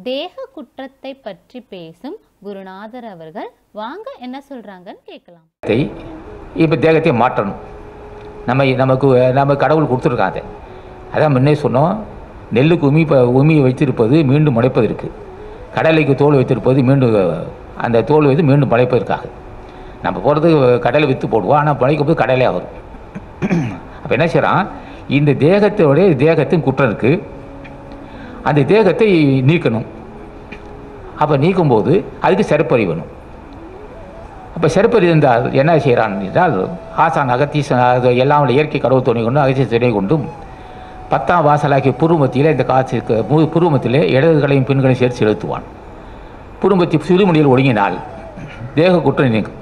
தேக குற்றத்தை பற்றி பேசும் குருநாதர் அவர்கள் வாங்க என்ன சொல்றாங்கன்னு கேட்கலாம் தேகத்தை இப்போ தேகத்தை மாற்றணும் நம்ம நமக்கு நம்ம கடவுள் கொடுத்துருக்காங்க அதான் முன்னே சொன்னோம் நெல்லுக்கு உமி இப்போ உமியை வைத்திருப்பது மீண்டும் முளைப்பதற்கு கடலைக்கு தோல் வைத்திருப்பது மீண்டும் அந்த தோல் வைத்து மீண்டும் முளைப்பதற்காக நம்ம போகிறது கடலை விற்று போடுவோம் ஆனால் முளைக்கும் போது கடலையாக வரும் அப்போ என்ன செய்கிறான் இந்த தேகத்தோடைய தேகத்தின் குற்றம் இருக்குது அந்த தேகத்தை நீக்கணும் அப்போ நீக்கும்போது அதுக்கு செருப்பறி வேணும் அப்போ செருப்பறி இருந்தால் என்ன செய்கிறான் என்றால் ஆசான் அகத்தீசன் அது எல்லாம் உள்ள இயற்கை கடவுள் துணை கொண்டும் அகத்தீச துணை கொண்டும் பத்தாம் வாசலாகிய புருமத்தியில் இந்த காட்சி புருமத்திலே இடதுகளையும் பெண்களையும் சேர்த்து செலுத்துவான் புருமத்தி சிறுமணியில் ஒடுங்கினால் தேக குற்றம் நீங்கும்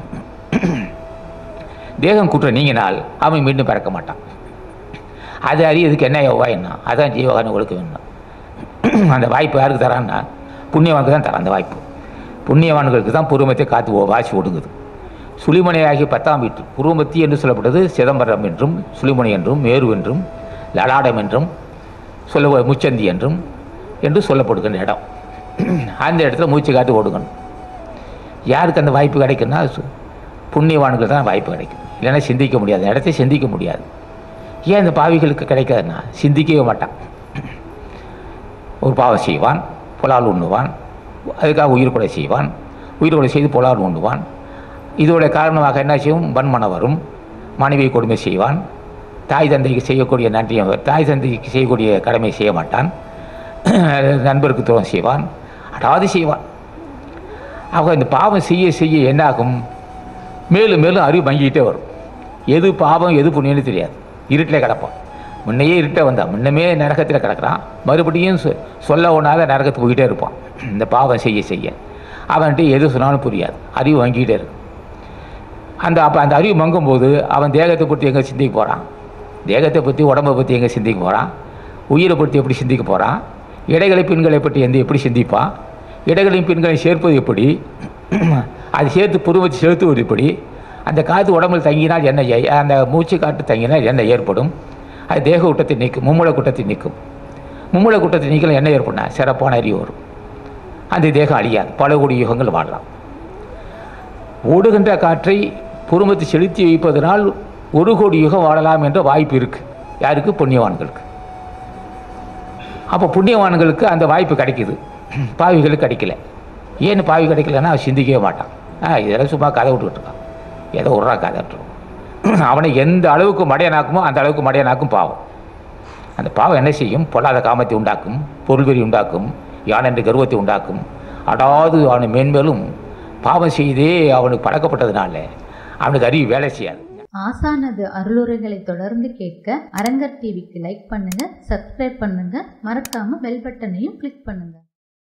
தேகம் குற்றம் நீங்கினால் அவன் மீண்டும் பிறக்க மாட்டான் அது அறியதுக்கு என்ன யோகா என்ன அதான் ஜீவகான ஒழுக்க வேணும் அந்த வாய்ப்பு யாருக்கு தரான்னா புண்ணியவானுக்கு தான் தரான் அந்த வாய்ப்பு புண்ணியவான்களுக்கு தான் புருமத்தை காத்து ஓ- வாசி ஒடுங்குது சுழிமனையாகிய பத்தாம் வீட்டு புருமத்தி என்று சொல்லப்பட்டது சிதம்பரம் என்றும் சுழிமணி என்றும் மேரு என்றும் லலாடம் என்றும் சொல்ல முச்சந்தி என்றும் என்று சொல்லப்படுகின்ற இடம் அந்த இடத்துல மூச்சு காத்து ஓடுங்கணும் யாருக்கு அந்த வாய்ப்பு கிடைக்குன்னா சு- புண்ணியவான்களுக்கு தான் வாய்ப்பு கிடைக்கும் இல்லைன்னா சிந்திக்க முடியாது அந்த இடத்தை சிந்திக்க முடியாது ஏன் இந்த பாவிகளுக்கு கிடைக்காதுன்னா சிந்திக்கவே மாட்டான் ஒரு பாவம் செய்வான் புலால் உண்ணுவான் அதுக்காக உயிர் கொலை செய்வான் உயிர் கொலை செய்து புலால் உண்ணுவான் இதோட காரணமாக என்ன செய்யும் வன்மனம் வரும் மனைவியை கொடுமை செய்வான் தாய் தந்தைக்கு செய்யக்கூடிய நன்றியை தாய் தந்தைக்கு செய்யக்கூடிய கடமை செய்ய மாட்டான் நண்பருக்கு துரோகம் செய்வான் அடாது செய்வான் அவங்க இந்த பாவம் செய்ய செய்ய என்னாகும் மேலும் மேலும் அறிவு மங்கிக்கிட்டே வரும் எது பாவம் எது புண்ணியம்னு தெரியாது இருட்டில் கிடப்பான் முன்னையே இருட்டை வந்தான் முன்னமே நரகத்தில் கிடக்குறான் மறுபடியும் சொ- சொல்ல ஒன்றாத நரகத்துக்கு போய்கிட்டே இருப்பான் இந்த பாவம் செய்ய செய்ய அவன்கிட்ட எது சொன்னாலும் புரியாது அறிவு வாங்கிக்கிட்டே இருக்கும் அந்த அப்போ அந்த அறிவு மங்கும்போது அவன் தேகத்தை பற்றி எங்கே சிந்திக்க போகிறான் தேகத்தை பற்றி உடம்பை பற்றி எங்கே சிந்திக்க போகிறான் உயிரை பற்றி எப்படி சிந்திக்க போகிறான் இடைகளை பெண்களை பற்றி எந்த எப்படி சிந்திப்பான் இடைகளையும் பெண்களையும் சேர்ப்பது எப்படி அது சேர்த்து புருவத்தை செலுத்துவது எப்படி அந்த காற்று உடம்பில் தங்கினால் என்ன ஏ- அந்த மூச்சு காற்று தங்கினால் என்ன ஏற்படும் அது தேக ஊட்டத்தை நீக்கும் மும்முள கூட்டத்தை நீக்கும் மும்முள கூட்டத்தை நீக்கலாம் என்ன ஏற்படும்னா சிறப்பான அறிவு வரும் அந்த தேகம் அழியாது பல கோடி யுகங்கள் வாழலாம் ஓடுகின்ற காற்றை புருமத்தை செலுத்தி வைப்பதனால் ஒரு கோடி யுகம் வாழலாம் என்ற வாய்ப்பு இருக்குது யாருக்கு புண்ணியவான்களுக்கு அப்போ புண்ணியவான்களுக்கு அந்த வாய்ப்பு கிடைக்குது பாவிகளுக்கு கிடைக்கல ஏன்னு பாவி கிடைக்கலன்னா அவன் சிந்திக்கவே மாட்டான் ஆ இதெல்லாம் சும்மா கதை விட்டுக்கிட்டு இருக்கான் ஏதோ விட்றா கதை விட்டுருவோம் அவனை எந்த அளவுக்கு மடையனாக்குமோ அந்த அளவுக்கு மடையனாக்கும் பாவம் அந்த பாவம் என்ன செய்யும் பொல்லாத காமத்தை உண்டாக்கும் பொருள்வெறி உண்டாக்கும் யான் என்ற கர்வத்தை உண்டாக்கும் அடாது அவனை மேன்மேலும் பாவம் செய்தே அவனுக்கு பழக்கப்பட்டதுனால அவனுக்கு அறிவு வேலை செய்யாது ஆசானது அருளுரைகளை தொடர்ந்து கேட்க அரங்கர் டிவிக்கு லைக் பண்ணுங்க சப்ஸ்கிரைப் பண்ணுங்க மறக்காம பெல் பட்டனையும் கிளிக் பண்ணுங்க